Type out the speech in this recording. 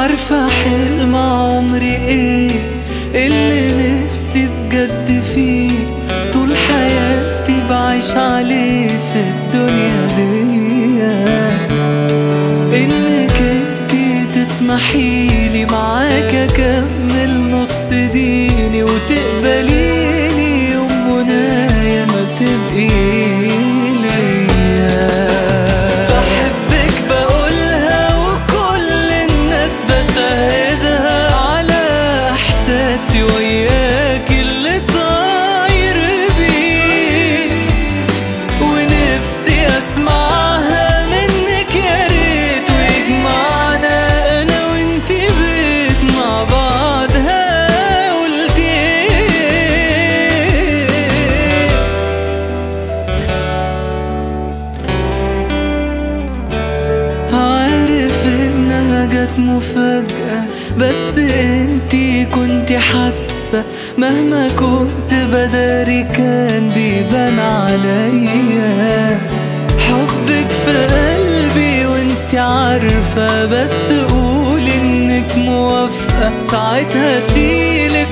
عارفة حلم عمري ايه اللي نفسي بجد فيه طول حياتي بعيش عليه في الدنيا دي انك انتي تسمحيلي معاك اكمل نص ديني وتقبليني يوم منايا ما تبقي ليا بحبك بقولها وكل الناس بشاهدها على احساسي وياك اللي طاير بيه ونفسي اسمعها منك يا ريت ويجمعنا انا وانتي بيت مع بعض ها قلت ايه عارف انها جت مفاجأة بس انتي كنتي حاسة مهما كنت بداري كان بيبان عليا حبك في قلبي وانتي عارفة بس قولي انك موافقة ساعتها اشيلك